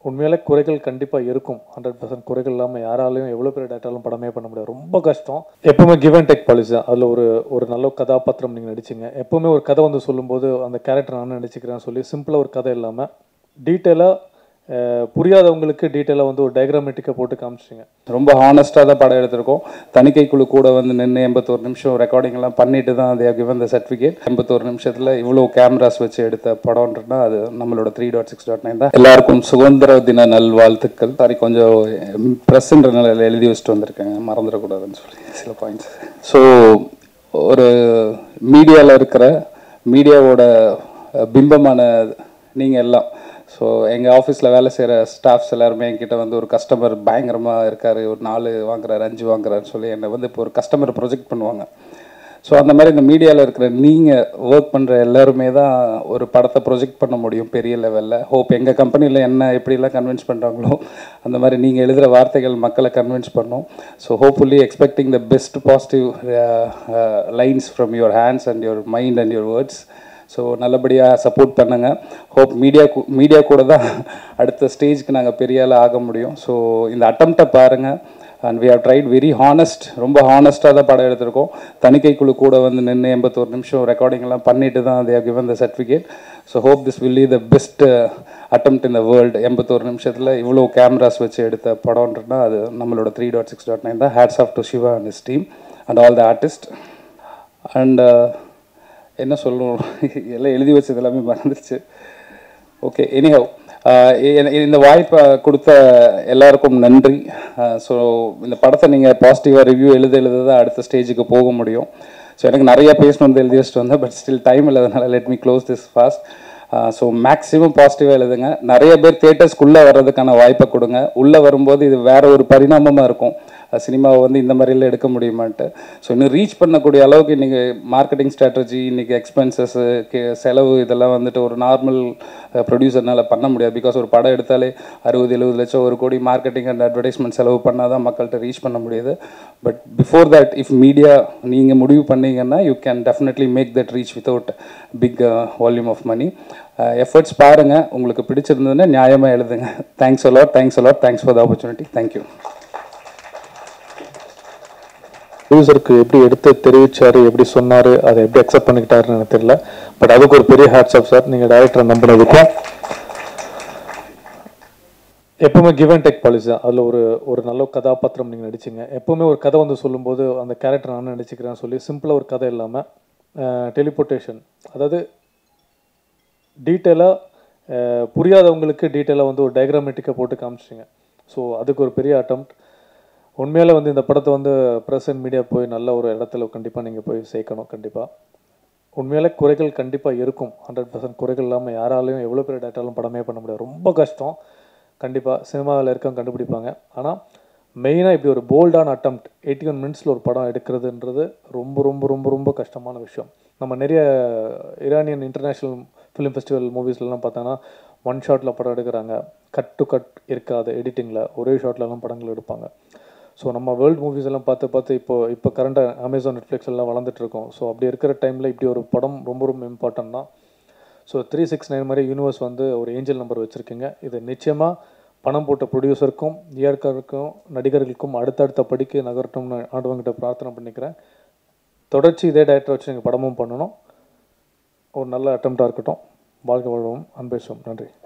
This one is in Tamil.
உண்மையிலே குறைகள் கண்டிப்பாக இருக்கும் ஹண்ட்ரட் பர்சன்ட் குறைகள் இல்லாமல் யாராலையும் எவ்வளோ பெரிய டேட்டாலும் படமே பண்ண முடியாது ரொம்ப கஷ்டம் எப்பவுமே கிவ் அண்ட் டேக் பாலிசி தான் அதில் ஒரு ஒரு நல்ல கதாபாத்திரம் நீங்கள் நடிச்சிங்க எப்பவுமே ஒரு கதை வந்து சொல்லும்போது அந்த கேரக்டர் நான் நடிச்சுக்கிறேன்னு சொல்லி சிம்பிளாக ஒரு கதை இல்லாமல் டீட்டெயிலாக புரியாதவங்களுக்கு டீட்டெயிலாக வந்து ஒரு டயக்ராமேட்டிக்காக போட்டு காமிச்சிங்க ரொம்ப ஹானஸ்ட்டாக தான் படம் எடுத்திருக்கோம் தணிக்கை குழு கூட வந்து நின்று எண்பத்தோரு நிமிஷம் ரெக்கார்டிங் எல்லாம் பண்ணிட்டு தான் தே கிவன் த சர்டிஃபிகேட் எண்பத்தோரு நிமிஷத்தில் இவ்வளோ கேமராஸ் வச்சு எடுத்த படம்ன்றனா அது நம்மளோட three dot six dot nine தான் எல்லாருக்கும் சுதந்திர தின நல்வாழ்த்துக்கள் சாரி கொஞ்சம் ப்ரெஸ்ன்ற நிலையில் எழுதி வச்சுட்டு வந்திருக்கேங்க மறந்துடக்கூடாதுன்னு சொல்லி சில பாயிண்ட்ஸ் ஸோ ஒரு மீடியாவில் இருக்கிற மீடியாவோட பிம்பமான நீங்கள் எல்லாம் ஸோ எங்கள் ஆஃபீஸில் வேலை செய்கிற ஸ்டாஃப்ஸ் எல்லாருமே என்கிட்ட வந்து ஒரு கஸ்டமர் பயங்கரமாக இருக்கார் ஒரு நாலு வாங்குறாரு அஞ்சு வாங்குறாருன்னு சொல்லி என்னை வந்து இப்போ ஒரு கஸ்டமர் ப்ரொஜெக்ட் பண்ணுவாங்க ஸோ அந்த மாதிரி இந்த மீடியாவில் இருக்கிற நீங்கள் ஒர்க் பண்ணுற எல்லாருமே தான் ஒரு படத்தை ப்ரொஜெக்ட் பண்ண முடியும் பெரிய லெவலில் ஹோப் எங்கள் கம்பெனியில் என்ன எப்படிலாம் கன்வின்ஸ் பண்ணுறாங்களோ அந்த மாதிரி நீங்கள் எழுதுகிற வார்த்தைகள் மக்களை கன்வின்ஸ் பண்ணோம் so hopefully expecting the best positive lines from your hands and your mind and your words so நல்லபடியாக சப்போர்ட் பண்ணுங்க ஹோப் மீடியா மீடியா கூட தான் அடுத்த ஸ்டேஜ்க்கு நாங்கள் பெரிய ஆள் ஆக முடியும் ஸோ இந்த அட்டம்ப்டை பாருங்கள் and we have tried very honest ரொம்ப ஹானஸ்ட்டாக தான் படம் எடுத்திருக்கோம் தணிக்கை குழு கூட வந்து நின்று எண்பத்தோரு நிமிஷம் ரெக்கார்டிங் எல்லாம் பண்ணிட்டு தான் they given the certificate so hope this will the the best attempt in the world எண்பத்தோரு நிமிஷத்தில் இவ்வளோ கேமராஸ் வச்சு எடுத்த படம்ன்றனா அது நம்மளோட three dot six dot nine தான் hats off to Siva and his team and all the artist and என்ன சொல்லணும் எல்லாம் எழுதி வச்சது எல்லாமே மறந்துருச்சு ஓகே எனிஹவ் இந்த வாய்ப்பை கொடுத்த எல்லாருக்கும் நன்றி ஸோ இந்த படத்தை நீங்கள் பாசிட்டிவாக ரிவ்யூ எழுத எழுத தான் அடுத்த ஸ்டேஜுக்கு போக முடியும் ஸோ எனக்கு நிறைய பேசணும் வந்து எழுதி வச்சுட்டு வந்தேன் பட் ஸ்டில் டைம் இல்லாதனால let me close this fast so maximum பாசிட்டிவாக எழுதுங்க நிறைய பேர் தேட்டர்ஸ்க்குள்ளே வர்றதுக்கான வாய்ப்பை கொடுங்க உள்ளே வரும்போது இது வேற ஒரு பரிணாமமாக இருக்கும் சினிமாவை வந்து இந்த மாதிரிலாம் எடுக்க முடியுமான்ட்டு ஸோ இன்னும் ரீச் பண்ணக்கூடிய அளவுக்கு இன்றைக்கி மார்க்கெட்டிங் ஸ்ட்ராட்டஜி இன்றைக்கி எக்ஸ்பென்சஸ்ஸு செலவு இதெல்லாம் வந்துட்டு ஒரு நார்மல் ப்ரொடியூசர்னால் பண்ண முடியாது பிகாஸ் ஒரு படம் எடுத்தாலே அறுபது எழுபது லட்சம் ஒரு கோடி மார்க்கெட்டிங் அண்ட் அட்வர்டைஸ்மெண்ட் செலவு பண்ணால் தான் மக்கள்கிட்ட ரீச் பண்ண முடியுது but before that if media நீங்கள் முடிவு பண்ணீங்கன்னா you can definitely make that reach without big volume of money efforts பாருங்கள் உங்களுக்கு பிடிச்சிருந்ததுன்னா நியாயமாக எழுதுங்க thanks a lot thanks a lot thanks for the opportunity thank you யூசருக்கு எப்படி எடுத்து தெரிவிச்சாரு எப்படி சொன்னாரு அதை எப்படி அக்செப்ட் பண்ணிக்கிட்டாருன்னு எனக்கு தெரியல பட் அதுக்கு ஒரு பெரிய ஹேட்ஸ் ஆஃப் சார் நீங்க டைரக்டரை நம்பினதுக்கும் எப்பவுமே கிவ் அண்ட் டேக் பாலிசி தான் அதில் ஒரு ஒரு நல்ல கதாபாத்திரம் நீங்கள் நடிச்சிங்க எப்பவுமே ஒரு கதை வந்து சொல்லும்போது அந்த கேரக்டர் நான் நடிச்சுக்கிறேன்னு சொல்லி சிம்பிளாக ஒரு கதை இல்லாமல் டெலிபோர்ட்டேஷன் அதாவது டீட்டெயிலாக புரியாதவங்களுக்கு டீட்டெயிலாக வந்து ஒரு டயக்ராமேட்டிக்காக போட்டு காமிச்சிங்க ஸோ அதுக்கு ஒரு பெரிய அட்டம்ப்ட் உண்மையில வந்து இந்த படத்தை வந்து ப்ரெஸ் அண்ட் மீடியா போய் நல்ல ஒரு இடத்துல கண்டிப்பாக நீங்கள் போய் சேர்க்கணும் கண்டிப்பாக உண்மையிலே குறைகள் கண்டிப்பாக இருக்கும் ஹண்ட்ரட் பர்சன்ட் குறைகள் இல்லாமல் யாராலையும் எவ்வளோ பெரிய டேட்டாலும் படமே பண்ண முடியாது ரொம்ப கஷ்டம் கண்டிப்பாக சினிமாவில் இருக்கவங்க கண்டுபிடிப்பாங்க ஆனால் மெயினாக இப்படி ஒரு போல்டான அட்டம்ப்ட் எயிட்டி ஒன் மினிட்ஸில் ஒரு படம் எடுக்கிறதுன்றது ரொம்ப ரொம்ப ரொம்ப ரொம்ப கஷ்டமான விஷயம் நம்ம நிறைய ஈரானியன் இன்டர்நேஷ்னல் ஃபிலிம் ஃபெஸ்டிவல் மூவிஸ்லாம் பார்த்தோன்னா ஒன் ஷாட்டில் படம் எடுக்கிறாங்க கட் டு கட் இருக்காது எடிட்டிங்கில் ஒரே ஷாட்லலாம் படங்கள் எடுப்பாங்க ஸோ நம்ம வேர்ல்டு மூவிஸ் எல்லாம் பார்த்து பார்த்து இப்போ இப்போ கரண்டாக அமேசான் நெட்ஃப்ளிக்ஸ் எல்லாம் வளர்ந்துட்டு இருக்கோம் ஸோ அப்படி இருக்கிற டைமில் இப்படி ஒரு படம் ரொம்ப ரொம்ப இம்பார்ட்டன்ட் தான் ஸோ த்ரீ சிக்ஸ் நைன் மாதிரி யூனிவர்ஸ் வந்து ஒரு ஏஞ்சல் நம்பர் வச்சுருக்கீங்க இது நிச்சயமாக பணம் போட்ட ப்ரொடியூசருக்கும் இயற்கருக்கும் நடிகர்களுக்கும் அடுத்தடுத்த படிக்கு நகரட்டும்னு ஆண்டவங்கிட்ட பிரார்த்தனை பண்ணிக்கிறேன் தொடர்ச்சி இதே டேரக்டர் வச்சு நீங்கள் படமும் பண்ணணும் ஒரு நல்ல அட்டம்ப்டாக இருக்கட்டும் வாழ்க்கை வாழ்வோம் அன்பேசுவோம் நன்றி